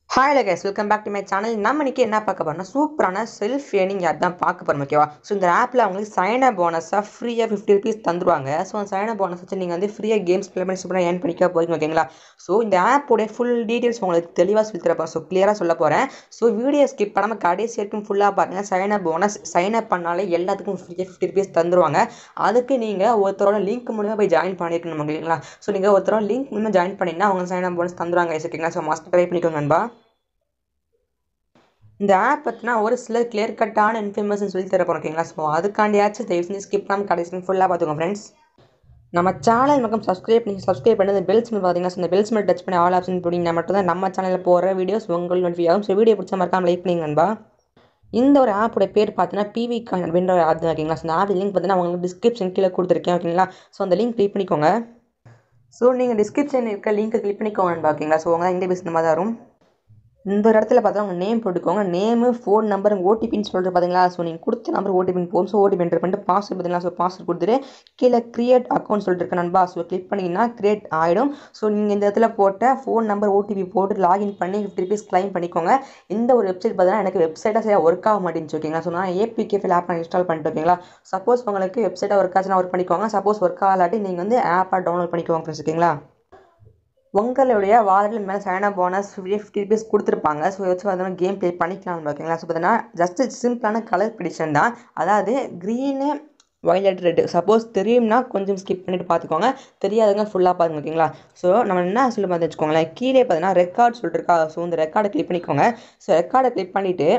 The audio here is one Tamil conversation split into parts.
hi guys welcome back to my channel நம்ம இன்னைக்கு என்ன பார்க்க போறோம்னா சூப்பரான செல்ஃப் ஏர்னிங் ஆப் தான் பார்க்க போகிறோம் ஓகேவா ஸோ இந்த ஆப்பில் அவங்களுக்கு சைன் அப் போனஸாக ஃப்ரீயாக ஃபிஃப்டி ருபீஸ் தந்துருவாங்க ஸோ அந்த சைன் அப் போனஸ் வச்சு நீங்கள் வந்து ஃப்ரீயாக கேம்ஸ் ப்ளே பண்ணி சூப்பராக ஏர்ன் பண்ணிக்க போகிறீங்க ஓகேங்களா ஸோ இந்த ஆப்போடைய ஃபுல் டீட்டெயில்ஸ் உங்களுக்கு தெளிவாக சொல்லி தரப்போம் ஸோ கிளியராக சொல்ல போகிறேன் ஸோ வீடியோ ஸ்கிப் பண்ணாமல் கடைசி வரைக்கும் ஃபுல்லாக பாருங்கள் sign up bonus sign up பண்ணாலே எல்லாத்துக்கும் ஃப்ரீயாக ஃபிஃப்டி ருபீஸ் தந்துருவாங்க அதுக்கு நீங்கள் ஒருத்தரோட லிங்க் மூலியமாக போய் ஜாயின் பண்ணியிருக்கணும் ஓகேங்களா ஸோ நீங்கள் ஒருத்தரோட லிங்க் மூலியமாக ஜாயின் பண்ணிங்கன்னா அவங்க சைன் அப் போனஸ் தந்துருவாங்க guys, ஓகேங்களா ஸோ மஸ்ட் ட்ரை பண்ணிக்கோங்க நண்பா இந்த ஆப் பற்றினா ஒரு சில கிளியர் கட்டான இன்ஃபர்மேஷன் சொல்லி தர போகிறோம் ஓகேங்களா ஸோ அதுக்காண்டியாச்சும் தயவு செஞ்சு ஸ்கிப் பண்ணாமல் கடைசி ஃபுல்லாக பார்த்துக்கோங்க ஃப்ரெண்ட்ஸ் நம்ம சேனல் பக்கம் சப்ஸ்கிரைப் பண்ணி சப்ஸ்கிரைப் பண்ணி அந்த பெல்ஸ் மேல் பார்த்தீங்கன்னா so இந்த பெல்ஸ் மேல் டச் பண்ணி ஆல் ஆப்ஷன் போட்டிங்கன்னா மட்டும் தான் நம்ம சேனலில் போகிற வீடியோஸ் உங்களுக்கு நோட்டிஃபை ஆகும் ஸோ வீடியோ பிடிச்சா மறக்காம லைக் பண்ணிங்க நண்பா இந்த ஒரு ஆப்போட பேர் பார்த்தீங்கன்னா பிவி காயின் அப்படின்ற ஒரு ஆப் தான் ஓகேங்களா ஸோ இந்த ஆப் லிங்க் பார்த்தீங்கன்னா உங்களுக்கு டிஸ்கிரிப்ஷன் கீழே கொடுத்துருக்கேன் ஓகேங்களா ஸோ அந்த லிங்க் கிளிக் பண்ணிக்கோங்க ஸோ நீங்கள் டிஸ்கிரிப்ஷன் இருக்க லிங்க்கை கிளிக் பண்ணிக்கோங்க நண்பா ஓகேங்களா ஸோ உங்கள் இந்த பேசுன மாதிரி தான் வரும் இந்த ஒரு இடத்துல பார்த்தா உங்கள் நேம் போட்டுக்கோங்க நேமு ஃபோன் நம்பர் ஓடிபின்னு சொல்லிட்டு பார்த்தீங்களா ஸோ நீங்கள் கொடுத்த நம்பர் ஓடிபின் போகும் ஸோ ஓடிபி என்டர் பண்ணிட்டு பாஸ்வேர்ட் பார்த்தீங்களா ஸோ பாஸ்வேர்ட் கொடுத்துட்டு கீழே கிரியேட் அக்கௌண்ட் சொல்லிட்டு இருக்க நண்பா ஸோ கிளிக் பண்ணிங்கன்னா கிரியேட் ஆகிடும் ஸோ நீங்கள் இந்த இடத்துல போட்ட ஃபோன் நம்பர் ஓடிபி போட்டு லாகின் பண்ணி ஃபிஃப்டி ருபீஸ் கிளைம் பண்ணிக்கோங்க இந்த ஒரு வெப்சைட் பார்த்தீங்கன்னா எனக்கு வெப்சைட்டாக சரியாக ஒர்க் ஆக மாட்டேங்குது ஓகேங்களா ஸோ நான் ஏபிகே ஃபில் ஆப் இன்ஸ்டால் பண்ணிட்டு ஓகேங்களா சப்போஸ் உங்களுக்கு வெப்சைட்டாக ஒர்க் ஆச்சுன்னா ஒர்க் பண்ணிக்கோங்க சப்போஸ் ஒர்க் ஆகலாட்டி நீங்கள் வந்து ஆப்பாக டவுன்லோட் பண்ணிக்கோங்க ஃப்ரெண்ட்ஸ் ஓகேங்களா உங்களுடைய வாலெட்டில் மேலே சைனா போனஸ் ஃபிஃப்டி ஃபிஃப்டி ருபீஸ் கொடுத்துருப்பாங்க ஸோ வச்சு பார்த்தீங்கன்னா கேம் ப்ளே பண்ணிக்கலாம் ஓகேங்களா ஸோ பார்த்தீங்கன்னா ஜஸ்ட் சிம்பிளான கலர் ப்ரிடிஷன் தான் அதாவது க்ரீனு வயலட் ரெட்டு சப்போஸ் தெரியும்னா கொஞ்சம் ஸ்கிப் பண்ணிட்டு பார்த்துக்கோங்க தெரியாதுங்க ஃபுல்லாக பாருங்க ஓகேங்களா ஸோ நம்ம என்ன சொல்ல பார்த்து வச்சுக்கோங்களேன் கீழே பார்த்தீங்கன்னா ரெக்கார்ட் சொல்லிட்டுருக்கா ஸோ இந்த ரெக்கார்டை கிளிக் பண்ணிக்கோங்க ஸோ ரெக்கார்டை கிளிக் பண்ணிவிட்டு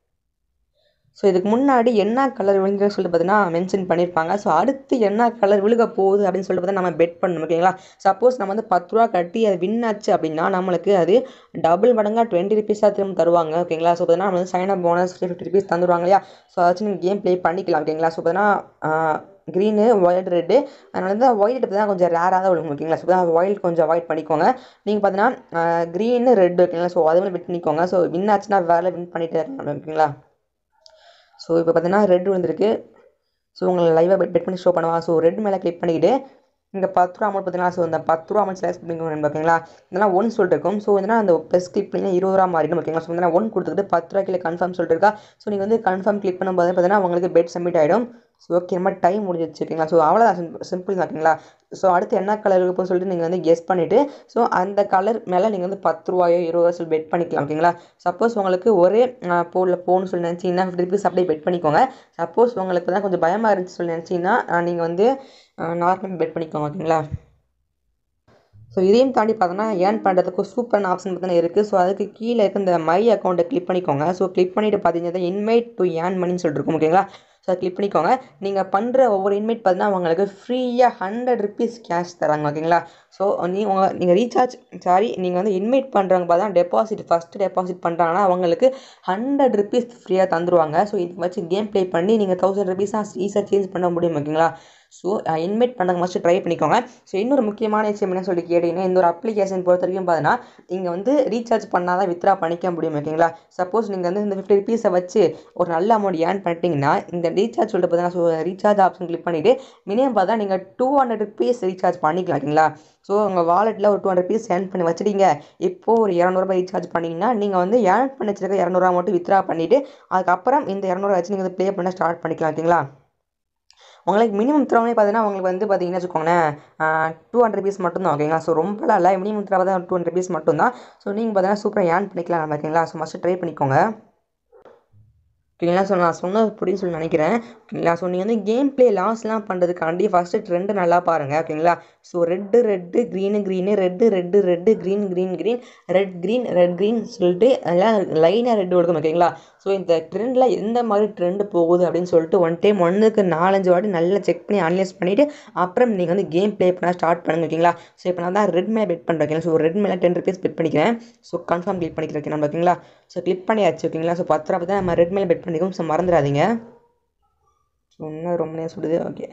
ஸோ இதுக்கு முன்னாடி என்ன கலர் விழுங்க சொல்லிட்டு பார்த்தீங்கன்னா மென்ஷன் பண்ணியிருப்பாங்க ஸோ அடுத்து என்ன கலர் விழுக போகுது அப்படின்னு சொல்லிட்டு பார்த்தா நம்ம பெட் பண்ணணும் ஓகேங்களா சப்போஸ் நம்ம வந்து பத்து ரூபா கட்டி அது வின் ஆச்சு அப்படின்னா நம்மளுக்கு அது டபுள் மடங்காக டுவெண்ட்டி ருபீஸாக திரும்ப தருவாங்க ஓகேங்களா ஸோ பார்த்தீங்கன்னா நம்ம வந்து sign up bonus fifty rupees தந்துடுவாங்க இல்லையா ஸோ அதாச்சும் நீங்கள் கேம் ப்ளே பண்ணிக்கலாம் ஓகேங்களா ஸோ பார்த்தீங்கன்னா க்ரீனு ஒயிட் ரெட்டு அதனால வந்து ஒயிட் தான் கொஞ்சம் ரேராக தான் விழுகும் ஓகேங்களா ஸோ ஒயிட் கொஞ்சம் அவாய்ட் பண்ணிக்கோங்க நீங்கள் பார்த்தீங்கன்னா க்ரீனு ரெட் ஓகேங்களா ஸோ அதை மாதிரி விட் பண்ணிக்கோங்க ஸோ வின் ஆச்சுன்னா வேலை வின் பண்ணிகிட்டே இருக்காங்க ஓகேங்களா ஸோ இப்போ பார்த்தீங்கன்னா ரெட் விழுந்திருக்கு ஸோ உங்களை லைவாக பெட் பெட் பண்ணி ஷோ பண்ணுவா ஸோ ரெட் மேலே கிளிக் பண்ணிக்கிட்டு இங்கே பத்து ரூபா அமௌண்ட் பார்த்தீங்கன்னா ஸோ இந்த பத்து ரூபா அமௌண்ட் செலக்ட் பண்ணிக்கோங்க ஓகேங்களா இதெல்லாம் ஒன் சொல்லிட்டு இருக்கும் ஸோ இதனால் அந்த ப்ளஸ் கிளிக் பண்ணி இருபது ரூபா மாறிடும் ஓகேங்களா ஸோ வந்து ஒன் கொடுத்துட்டு பத்து ரூபா கீழே கன்ஃபார்ம் சொல்லிட்டு இருக்கா ஸோ நீங்கள் வந்து கன்ஃபார்ம் கிளிக் பண்ணும்போது பார்த்தீங்கன்னா உங்களுக்கு பெட் சப்மிட் ஆகிடும் ஸோ ஓகே நம்ம டைம் முடிஞ்சிச்சு ஓகேங்களா ஸோ அவ்வளோதான் சிம்பிள் தான் ஓகேங்களா ஸோ அடுத்து என்ன கலர் இருக்குன்னு சொல்லிட்டு நீங்கள் வந்து கெஸ் பண்ணிவிட்டு ஸோ அந்த கலர் மேலே நீங்கள் வந்து பத்து ரூபாயோ இருபது ரூபா சொல்லி பெட் பண்ணிக்கலாம் ஓகேங்களா சப்போஸ் உங்களுக்கு ஒரே போலில் போகணும்னு சொல்லி நினச்சிங்கன்னா ஃபிஃப்டி ருபீஸ் அப்படியே பெட் பண்ணிக்கோங்க சப்போஸ் உங்களுக்கு தான் கொஞ்சம் பயமாக இருந்துச்சு சொல்லி நினச்சிங்கன்னா நீங்கள் வந்து நார்மல் பெட் பண்ணிக்கோங்க ஓகேங்களா ஸோ இதையும் தாண்டி பார்த்தோன்னா ஏர்ன் பண்ணுறதுக்கு சூப்பரான ஆப்ஷன் பார்த்தீங்கன்னா இருக்குது ஸோ அதுக்கு கீழே இருக்க இந்த மை அக்கௌண்ட்டை கிளிக் பண்ணிக்கோங்க ஸோ கிளிக் பண்ணிவிட்டு பார்த்தீங்கன்னா இன்வைட் டு ஏர்ன் மணின்னு சொல்லிட்டு இருக்கும் ஓகேங்களா ஸோ அதை கிளிக் பண்ணிக்கோங்க நீங்கள் பண்ணுற ஒவ்வொரு இன்வைட் பார்த்தீங்கன்னா உங்களுக்கு ஃப்ரீயாக ஹண்ட்ரட் ருபீஸ் கேஷ் தராங்க ஓகேங்களா ஸோ நீ உங்கள் நீங்கள் ரீசார்ஜ் சாரி நீங்கள் வந்து இன்வைட் பண்ணுறவங்க பார்த்தா டெபாசிட் ஃபஸ்ட்டு டெபாசிட் பண்ணுறாங்கன்னா அவங்களுக்கு ஹண்ட்ரட் ருபீஸ் ஃப்ரீயாக தந்துருவாங்க ஸோ இதுக்கு வச்சு கேம் ப்ளே பண்ணி நீங்கள் தௌசண்ட் ருபீஸாக ஈஸியாக சேஞ்ச் பண்ண முடியும் ஓகேங்களா ஸோ இன்வைட் பண்ணுறதுக்கு மஸ்ட்டு ட்ரை பண்ணிக்கோங்க ஸோ இன்னொரு முக்கியமான விஷயம் என்ன சொல்லி கேட்டிங்கன்னா இந்த ஒரு அப்ளிகேஷன் பொறுத்த வரைக்கும் பார்த்தீங்கன்னா நீங்கள் வந்து ரீசார்ஜ் பண்ணால் தான் வித்ரா பண்ணிக்க முடியும் ஓகேங்களா சப்போஸ் நீங்கள் வந்து இந்த ஃபிஃப்டி ருபீஸை வச்சு ஒரு நல்ல அமௌண்ட் ஏர்ன் பண்ணிட்டீங்கன்னா இந்த ரீசார்ஜ் சொல்லிட்டு பார்த்தீங்கன்னா ஸோ ரீசார்ஜ் ஆப்ஷன் கிளிக் பண்ணிவிட்டு மினிமம் பார்த்தா நீங்கள் டூ ஹண்ட்ரட் ருபீஸ் ரீசார்ஜ் பண்ணிக்கலாம் ஓகேங்களா ஸோ உங்கள் வாலெட்டில் ஒரு டூ ஹண்ட்ரட் ருபீஸ் ஏர்ன் பண்ணி வச்சுட்டீங்க இப்போது ஒரு இரநூறுபா ரீசார்ஜ் பண்ணிங்கன்னா நீங்கள் வந்து ஏர்ன் பண்ணி வச்சிருக்க இரநூறுவா மட்டும் வித்ரா பண்ணிவிட்டு அதுக்கப்புறம் இந்த இரநூறுவா வச்சு நீங்கள் வந்து ப்ளே பண்ண ஸ்டார்ட் பண்ணிக்கலாம் ஓகேங்களா உங்களுக்கு மினிமம் த்ரோனே பார்த்தீங்கன்னா உங்களுக்கு வந்து பார்த்தீங்கன்னா வச்சுக்கோங்களேன் டூ ஹண்ட்ரட் ருபீஸ் மட்டும் தான் ஓகேங்களா ஸோ ரொம்பலாம் இல்லை மினிமம் த்ரோ தான் டூ ஹண்ட்ரட் ருபீஸ் மட்டும் தான் ஸோ நீங்கள் பார்த்தீங்கன்னா சூப்பராக ஏர்ன் பண்ணிக்கலாம் ஓகேங்களா ஸோ மஸ்ட்டு ட்ரை பண்ணிக்கோங்க ஓகேங்களா ஸோ நான் சொன்னது புரியும் சொல்லி நினைக்கிறேன் ஓகேங்களா ஸோ நீங்கள் வந்து கேம் ப்ளே லாஸ்லாம் பண்ணுறதுக்காண்டி ஃபஸ்ட்டு ட்ரெண்டு நல்லா பாருங்கள் ஓகேங்களா so red red green green red red red green green green red green red green சொல்லிட்டு எல்லாம் லைனாக ரெட்டு கொடுக்கும் ஓகேங்களா ஸோ இந்த ட்ரெண்டில் எந்த மாதிரி ட்ரெண்டு போகுது அப்படின்னு சொல்லிட்டு ஒன் டைம் ஒன்றுக்கு நாலஞ்சு வாட்டி நல்லா செக் பண்ணி அனலைஸ் பண்ணிவிட்டு அப்புறம் நீங்கள் வந்து கேம் ப்ளே பண்ண ஸ்டார்ட் பண்ணுங்க ஓகேங்களா ஸோ இப்போ நான் தான் ரெட் மேலே பெட் பண்ணுறேன் ஓகேங்களா ஸோ ரெட் மேலே டென் ருபீஸ் பெட் பண்ணிக்கிறேன் ஸோ கன்ஃபார்ம் கிளிக் பண்ணிக்கிறேன் நம்ம ஓகேங்களா ஸோ கிளிக் பண்ணியாச்சு ஓகேங்களா ஸோ பத்து ரூபா தான் நம்ம ரெட் மேலே பெட் பண்ணிக்கோம் ஸோ மறந்துடாதீங்க ஸோ இன்னும் ரொம்ப நேரம் சுடுது ஓகே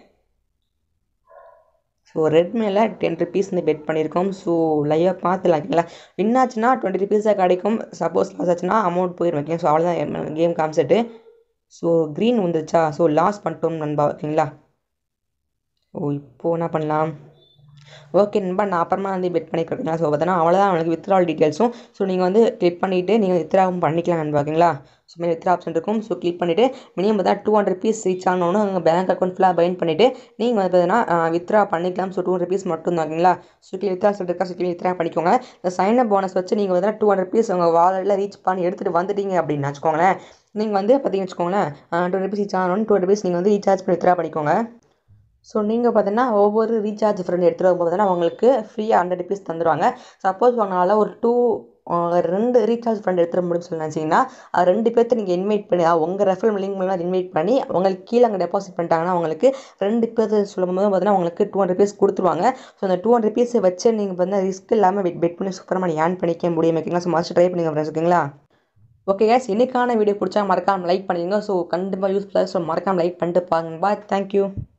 ஸோ ரெட் மேலே டென் ருபீஸ் வந்து பெட் பண்ணியிருக்கோம் ஸோ லைவாக பார்த்துலாம் ஓகேங்களா வின் ஆச்சுன்னா டுவெண்ட்டி ருபீஸாக கிடைக்கும் சப்போஸ் லாஸ் ஆச்சுன்னா அமௌண்ட் போயிடும் ஓகே ஸோ அவ்வளோதான் கேம் கான்செப்ட்டு ஸோ க்ரீன் வந்துச்சா ஸோ லாஸ் பண்ணிட்டோம் நண்பா ஓகேங்களா ஓ இப்போது என்ன பண்ணலாம் ஓகே நண்பா நான் அப்புறமா வந்து பெட் பண்ணிக்கிறேன் ஸோ பார்த்தீங்கன்னா அவ்வளோதான் அவங்களுக்கு வித்ரால் டீட்டெயில்ஸும் ஸோ நீங்கள் வந்து கிளிக் பண்ணிவிட்டு நீங்கள் வித்ராவும் பண்ணிக்கலாம் நண்பா ஓகேங்களா ஸோ மாதிரி வித்ரா ஆப்ஷன் இருக்கும் ஸோ கிளிக் பண்ணிவிட்டு மினிமம் பார்த்தா டூ ஹண்ட்ரட் ருபீஸ் ரீச் ஆனோன்னு உங்கள் பேங்க் அக்கௌண்ட் ஃபுல்லாக பைன் பண்ணிவிட்டு நீங்கள் வந்து பார்த்தீங்கன்னா வித்ரா பண்ணிக்கலாம் ஸோ டூ ஹண்ட்ரட் ருபீஸ் மட்டும் தான் ஓகேங்களா ஸோ வித்ரா சொல்லிருக்கா ஸோ வித்ரா பண்ணிக்கோங்க இந்த சைன் அப் போனஸ் வச்சு நீங்கள் வந்து டூ ஹண்ட்ரட் ருபீஸ் உங்கள் வாலெட்டில் ரீச் பண்ணி எடுத்துகிட்டு வந்துட்டீங்க அப்படின்னு வச்சுக்கோங்களேன் நீங்கள் வந்து பார்த்தீங்கன்னு வச்சுக்கோங்களேன் டூ ருபீஸ் ரீச் ஆனோன்னு டூ ருபீஸ் நீங்கள் வந்து ரீசார்ஜ் பண்ணி வித்ரா பண்ணிக்கோங்க ஸோ நீங்கள் பார்த்தீங்கன்னா ஒவ்வொரு ரீசார்ஜ் ஃப்ரெண்ட் எடுத்துகிட்டு வரும்போது பார்த்தீங்கன்னா உங்களுக்கு ஃப்ரீயாக ஹண்ட்ரட் ருபீஸ் தந்துடுவாங்க சப்போஸ் உங்களால் ஒரு டூ ரெண்டு ரீசார்ஜ் ஃப்ரெண்ட் எடுத்துகிற முடியும் சொல்லி நினச்சிங்கன்னா அது ரெண்டு பேர்த்த நீங்கள் இன்வைட் பண்ணி உங்கள் ரெஃபரல் லிங்க் மூலமாக இன்வைட் பண்ணி உங்களுக்கு கீழே அங்கே டெபாசிட் பண்ணிட்டாங்கன்னா உங்களுக்கு ரெண்டு பேர்த்து சொல்லும் போது பார்த்தீங்கன்னா உங்களுக்கு டூ ஹண்ட்ரட் ருபீஸ் கொடுத்துருவாங்க ஸோ அந்த டூ ஹண்ட்ரட் ருபீஸை வச்சு நீங்கள் வந்து ரிஸ்க் இல்லாமல் பெட் பெட் பண்ணி சூப்பராக நீங்கள் ஏர்ன் பண்ணிக்க முடியும் ஓகேங்களா ஸோ மஸ்ட் ட்ரை பண்ணிங்க ஃப்ரெண்ட்ஸ் ஓகேங்களா ஓகே கேஸ் இன்னைக்கான வீடியோ பிடிச்சா மறக்காமல் லைக் பண்ணிடுங்க ஸோ கண்டிப்பாக யூஸ்ஃபுல்லாக ஸோ மறக்காமல் லைக் பண்ணிட்டு பாருங்க பாய் தேங்க்யூ